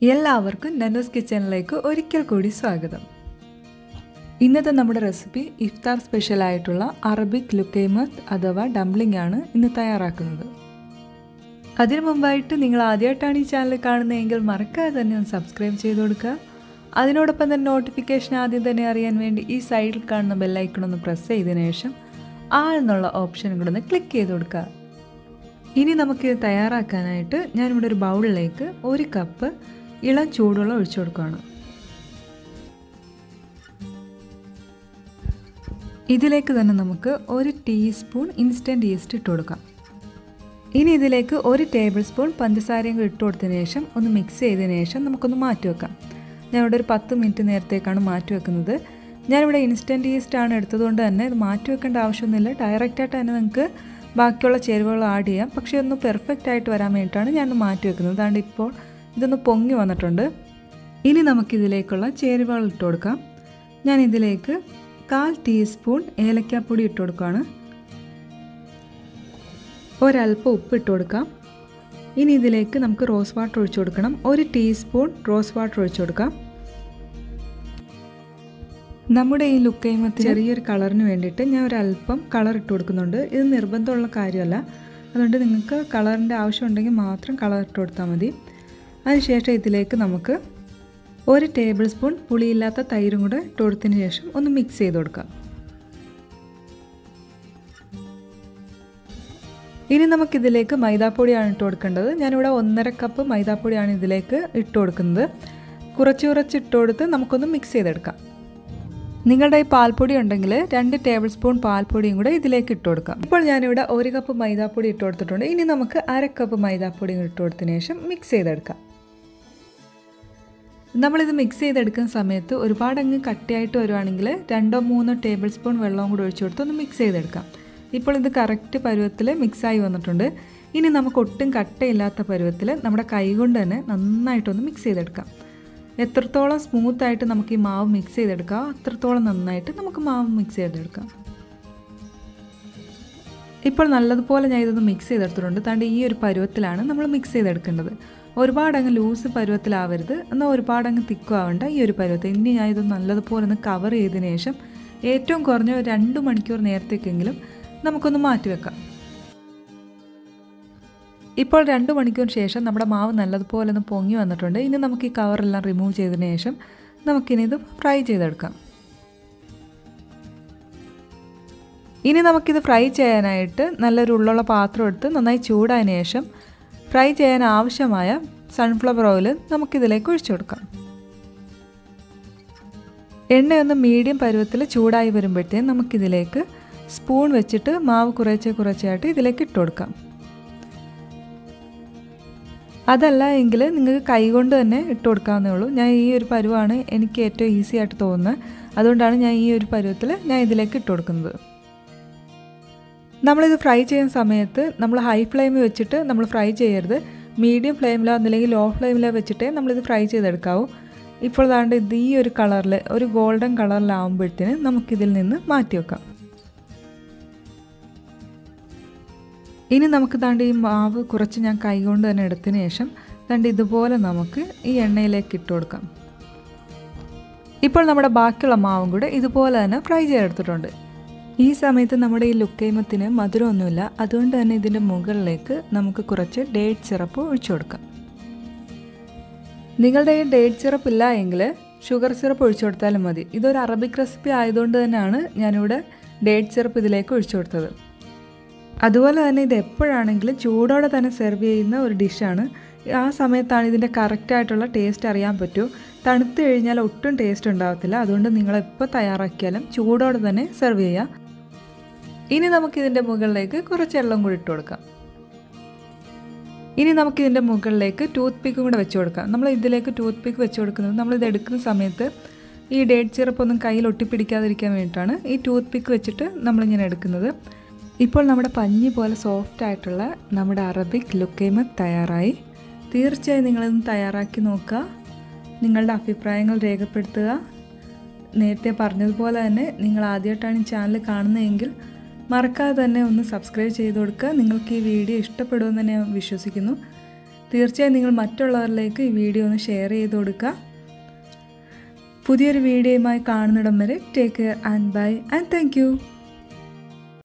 എല്ലാവർക്കും നന്നൂസ് കിച്ചണിലേക്ക് ഒരിക്കൽ കൂടി സ്വാഗതം ഇന്നത്തെ നമ്മുടെ റെസിപ്പി ഇഫ്താർ സ്പെഷ്യൽ ആയിട്ടുള്ള അറബിക് ലുക്കൈമത്ത് അഥവാ ഡംപ്ലിംഗ് ആണ് ഇന്ന് തയ്യാറാക്കുന്നത് അതിനു മുമ്പായിട്ട് നിങ്ങൾ ആദ്യമായിട്ടാണ് ഈ ചാനൽ കാണുന്നതെങ്കിൽ മറക്കാതെ തന്നെ ഒന്ന് സബ്സ്ക്രൈബ് ചെയ്ത് കൊടുക്കുക അതിനോടൊപ്പം തന്നെ നോട്ടിഫിക്കേഷൻ ആദ്യം തന്നെ അറിയാൻ വേണ്ടി ഈ സൈഡിൽ കാണുന്ന ബെല്ലൈക്കൺ ഒന്ന് പ്രസ് ചെയ്തതിനു ശേഷം ആൾ എന്നുള്ള ഓപ്ഷൻ കൂടെ ഒന്ന് ക്ലിക്ക് ചെയ്ത് കൊടുക്കുക ഇനി നമുക്കിത് തയ്യാറാക്കാനായിട്ട് ഞാനിവിടെ ഒരു ബൗളിലേക്ക് ഒരു കപ്പ് ഇളം ചൂടുവെള്ളം ഒഴിച്ചു കൊടുക്കുകയാണ് ഇതിലേക്ക് തന്നെ നമുക്ക് ഒരു ടീസ്പൂൺ ഇൻസ്റ്റൻറ്റ് ഈസ്റ്റ് ഇട്ട് കൊടുക്കാം ഇനി ഇതിലേക്ക് ഒരു ടേബിൾ സ്പൂൺ പഞ്ചസാരയും കൂടി ഇട്ട് കൊടുത്തതിന് ശേഷം ഒന്ന് മിക്സ് ചെയ്തതിന് ശേഷം നമുക്കൊന്ന് മാറ്റി വെക്കാം ഞാനിവിടെ ഒരു പത്ത് മിനിറ്റ് നേരത്തേക്കാണ് മാറ്റി വെക്കുന്നത് ഞാനിവിടെ ഇൻസ്റ്റൻറ്റ് ഈസ്റ്റ് ആണ് എടുത്തതുകൊണ്ട് തന്നെ ഇത് മാറ്റി വെക്കേണ്ട ആവശ്യമൊന്നുമില്ല ഡയറക്റ്റായിട്ട് തന്നെ നിങ്ങൾക്ക് ബാക്കിയുള്ള ചേരുവകൾ ആഡ് ചെയ്യാം പക്ഷേ ഒന്ന് പെർഫെക്റ്റ് ആയിട്ട് വരാൻ വേണ്ടിയിട്ടാണ് ഞാനൊന്ന് മാറ്റി വെക്കുന്നത് അതുകൊണ്ട് ഇപ്പോൾ ഇതൊന്ന് പൊങ്ങി വന്നിട്ടുണ്ട് ഇനി നമുക്കിതിലേക്കുള്ള ചേരുവകൾ ഇട്ട് കൊടുക്കാം ഞാൻ ഇതിലേക്ക് കാൽ ടീസ്പൂൺ ഏലക്കാപ്പൊടി ഇട്ട് കൊടുക്കുകയാണ് ഒരല്പം ഉപ്പ് ഇട്ട് കൊടുക്കാം ഇനി ഇതിലേക്ക് നമുക്ക് റോസ് വാട്ടർ ഒഴിച്ചു കൊടുക്കണം ഒരു ടീസ്പൂൺ റോസ് വാട്ടർ ഒഴിച്ചു കൊടുക്കാം നമ്മുടെ ഈ ലുക്കൈമത്തിന് ചെറിയൊരു കളറിന് വേണ്ടിയിട്ട് ഞാൻ ഒരല്പം കളർ ഇട്ട് കൊടുക്കുന്നുണ്ട് ഇത് നിർബന്ധമുള്ള കാര്യമല്ല അതുകൊണ്ട് നിങ്ങൾക്ക് കളറിൻ്റെ ആവശ്യമുണ്ടെങ്കിൽ മാത്രം കളർ ഇട്ട് കൊടുത്താൽ മതി അതിനുശേഷം ഇതിലേക്ക് നമുക്ക് ഒരു ടേബിൾ സ്പൂൺ പുളിയില്ലാത്ത തൈരും കൂടെ ഇട്ട് കൊടുത്തതിന് ശേഷം ഒന്ന് മിക്സ് ചെയ്ത് കൊടുക്കാം ഇനി നമുക്കിതിലേക്ക് മൈദാപ്പൊടിയാണ് ഇട്ട് കൊടുക്കേണ്ടത് ഞാനിവിടെ ഒന്നര കപ്പ് മൈദാപ്പൊടിയാണ് ഇതിലേക്ക് ഇട്ട് കൊടുക്കുന്നത് കുറച്ച് കുറച്ച് ഇട്ട് കൊടുത്ത് നമുക്കൊന്ന് മിക്സ് ചെയ്തെടുക്കാം നിങ്ങളുടെ ഈ പാൽപ്പൊടി ഉണ്ടെങ്കിൽ രണ്ട് ടേബിൾ സ്പൂൺ പാൽപ്പൊടിയും കൂടെ ഇതിലേക്ക് ഇട്ട് കൊടുക്കാം ഇപ്പോൾ ഞാനിവിടെ ഒരു കപ്പ് മൈദാപ്പൊടി ഇട്ട് കൊടുത്തിട്ടുണ്ട് ഇനി നമുക്ക് അര കപ്പ് മൈദാപ്പൊടി ഇട്ട് കൊടുത്തതിന് ശേഷം മിക്സ് ചെയ്തെടുക്കാം നമ്മളിത് മിക്സ് ചെയ്തെടുക്കുന്ന സമയത്ത് ഒരുപാട് അങ്ങ് കട്ടിയായിട്ട് വരുവാണെങ്കിൽ രണ്ടോ മൂന്നോ ടേബിൾ സ്പൂൺ വെള്ളവും കൂടി ഒഴിച്ചു കൊടുത്ത് ഒന്ന് മിക്സ് ചെയ്തെടുക്കാം ഇപ്പോൾ ഇത് കറക്റ്റ് പരുവത്തിൽ മിക്സായി വന്നിട്ടുണ്ട് ഇനി നമുക്ക് ഒട്ടും കട്ടയില്ലാത്ത പരുവത്തിൽ നമ്മുടെ കൈ കൊണ്ട് തന്നെ നന്നായിട്ടൊന്ന് മിക്സ് ചെയ്തെടുക്കാം എത്രത്തോളം സ്മൂത്തായിട്ട് നമുക്ക് ഈ മാവ് മിക്സ് ചെയ്തെടുക്കാം അത്രത്തോളം നന്നായിട്ട് നമുക്ക് മാവ് മിക്സ് ചെയ്തെടുക്കാം ഇപ്പോൾ നല്ലതുപോലെ ഞാൻ ഇതൊന്ന് മിക്സ് ചെയ്തെടുത്തിട്ടുണ്ട് താണ്ട് ഈ ഒരു പരുവത്തിലാണ് നമ്മൾ മിക്സ് ചെയ്തെടുക്കേണ്ടത് ഒരുപാട് അങ്ങ് ലൂസ് പരുവത്തിലാവരുത് എന്നാൽ ഒരുപാട് അങ്ങ് തിക്കും ആവേണ്ട ഈ ഒരു പരുവത്തിൽ ഇനി ഞാൻ ഇത് നല്ലതുപോലെ ഒന്ന് കവർ ചെയ്തതിന് ശേഷം ഏറ്റവും കുറഞ്ഞ ഒരു രണ്ട് മണിക്കൂർ നേരത്തേക്കെങ്കിലും നമുക്കൊന്ന് മാറ്റി വെക്കാം ഇപ്പോൾ രണ്ട് മണിക്കൂറിന് ശേഷം നമ്മുടെ മാവ് നല്ലതുപോലെ ഒന്ന് പൊങ്ങി വന്നിട്ടുണ്ട് ഇനി നമുക്ക് ഈ കവറെല്ലാം റിമൂവ് ചെയ്തതിന് ശേഷം നമുക്കിനി ഇത് ഫ്രൈ ചെയ്തെടുക്കാം ഇനി നമുക്കിത് ഫ്രൈ ചെയ്യാനായിട്ട് നല്ലൊരു ഉള്ളുള്ള പാത്രം എടുത്ത് നന്നായി ചൂടായതിന് ശേഷം ഫ്രൈ ചെയ്യാൻ ആവശ്യമായ സൺഫ്ലവർ ഓയിൽ നമുക്കിതിലേക്ക് ഒഴിച്ചു കൊടുക്കാം എണ്ണയൊന്ന് മീഡിയം പരുവത്തിൽ ചൂടായി വരുമ്പോഴത്തേക്കും നമുക്കിതിലേക്ക് സ്പൂൺ വെച്ചിട്ട് മാവ് കുറേശ്ശെ കുറേശ്ശെയായിട്ട് ഇതിലേക്ക് ഇട്ട് കൊടുക്കാം അതല്ല എങ്കിൽ നിങ്ങൾക്ക് കൈകൊണ്ട് തന്നെ ഇട്ട് കൊടുക്കാവുന്നേ ഉള്ളൂ ഞാൻ ഈ ഒരു പരുവാണ് എനിക്ക് ഏറ്റവും ഈസി ആയിട്ട് തോന്നുന്നത് അതുകൊണ്ടാണ് ഞാൻ ഈ ഒരു പരുവത്തിൽ ഞാൻ ഇതിലേക്ക് ഇട്ട് കൊടുക്കുന്നത് നമ്മളിത് ഫ്രൈ ചെയ്യുന്ന സമയത്ത് നമ്മൾ ഹൈ ഫ്ലെയിമിൽ വെച്ചിട്ട് നമ്മൾ ഫ്രൈ ചെയ്യരുത് മീഡിയം ഫ്ലെയിമിലോ അല്ലെങ്കിൽ ലോ ഫ്ലെയിമിലോ വെച്ചിട്ടേ നമ്മളിത് ഫ്രൈ ചെയ്തെടുക്കാവൂ ഇപ്പോൾ ദാണ്ട് ഇത് ഈ ഒരു കളറിൽ ഒരു ഗോൾഡൻ കളറിലാവുമ്പോഴത്തേന് നമുക്കിതിൽ നിന്ന് മാറ്റി വെക്കാം ഇനി നമുക്ക് താണ്ട് ഈ മാവ് കുറച്ച് ഞാൻ കൈകൊണ്ട് തന്നെ എടുത്തതിന് ശേഷം താണ്ട് ഇതുപോലെ നമുക്ക് ഈ എണ്ണയിലേക്ക് ഇട്ട് കൊടുക്കാം ഇപ്പോൾ നമ്മുടെ ബാക്കിയുള്ള മാവും കൂടെ ഇതുപോലെ തന്നെ ഫ്രൈ ചെയ്തെടുത്തിട്ടുണ്ട് ഈ സമയത്ത് നമ്മുടെ ഈ ലുക്കൈമത്തിന് മധുരമൊന്നുമില്ല അതുകൊണ്ട് തന്നെ ഇതിൻ്റെ മുകളിലേക്ക് നമുക്ക് കുറച്ച് ഡേറ്റ് സിറപ്പ് ഒഴിച്ചു കൊടുക്കാം നിങ്ങളുടെ ഈ ഡേറ്റ് സിറപ്പ് ഇല്ല എങ്കിൽ ഷുഗർ സിറപ്പ് ഒഴിച്ചു കൊടുത്താലും മതി ഇതൊരു അറബിക് റെസിപ്പി ആയതുകൊണ്ട് തന്നെയാണ് ഞാനിവിടെ ഡേറ്റ് സിറപ്പ് ഇതിലേക്ക് ഒഴിച്ചു കൊടുത്തത് അതുപോലെ തന്നെ ഇത് എപ്പോഴാണെങ്കിലും ചൂടോടെ തന്നെ സെർവ് ചെയ്യുന്ന ഒരു ഡിഷാണ് ആ സമയത്താണ് ഇതിൻ്റെ കറക്റ്റായിട്ടുള്ള ടേസ്റ്റ് അറിയാൻ പറ്റൂ തണുത്ത് കഴിഞ്ഞാൽ ഒട്ടും ടേസ്റ്റ് ഉണ്ടാകത്തില്ല അതുകൊണ്ട് നിങ്ങൾ എപ്പോൾ തയ്യാറാക്കിയാലും ചൂടോടെ തന്നെ സെർവ് ചെയ്യുക ഇനി നമുക്കിതിൻ്റെ മുകളിലേക്ക് കുറച്ച് വെള്ളം കൂടി ഇട്ട് കൊടുക്കാം ഇനി നമുക്കിതിൻ്റെ മുകളിലേക്ക് ടൂത്ത് പിക്കും കൂടെ വെച്ച് കൊടുക്കാം നമ്മൾ ഇതിലേക്ക് ടൂത്ത് പിക്ക് വെച്ച് കൊടുക്കുന്നത് നമ്മളിത് എടുക്കുന്ന സമയത്ത് ഈ ഡേറ്റ് സിറപ്പ് ഒന്നും കയ്യിൽ ഒട്ടിപ്പിടിക്കാതിരിക്കാൻ വേണ്ടിയിട്ടാണ് ഈ ടൂത്ത് പിക്ക് വെച്ചിട്ട് നമ്മളിങ്ങനെ എടുക്കുന്നത് ഇപ്പോൾ നമ്മുടെ പഞ്ഞി പോലെ സോഫ്റ്റ് ആയിട്ടുള്ള നമ്മുടെ അറബിക് ലുക്കൈമത്ത് തയ്യാറായി തീർച്ചയായും നിങ്ങളിതൊന്ന് തയ്യാറാക്കി നോക്കുക നിങ്ങളുടെ അഭിപ്രായങ്ങൾ രേഖപ്പെടുത്തുക നേരത്തെ പറഞ്ഞതുപോലെ തന്നെ നിങ്ങൾ ആദ്യമായിട്ടാണ് ഈ ചാനൽ കാണുന്നതെങ്കിൽ മറക്കാതെ തന്നെ ഒന്ന് സബ്സ്ക്രൈബ് ചെയ്ത് കൊടുക്കുക നിങ്ങൾക്ക് ഈ വീഡിയോ ഇഷ്ടപ്പെടുമെന്ന് തന്നെ ഞാൻ വിശ്വസിക്കുന്നു തീർച്ചയായും നിങ്ങൾ മറ്റുള്ളവരിലേക്ക് ഈ വീഡിയോ ഒന്ന് ഷെയർ ചെയ്ത് കൊടുക്കുക പുതിയൊരു വീഡിയോയുമായി കാണുന്നിടം വരെ take care and bye and thank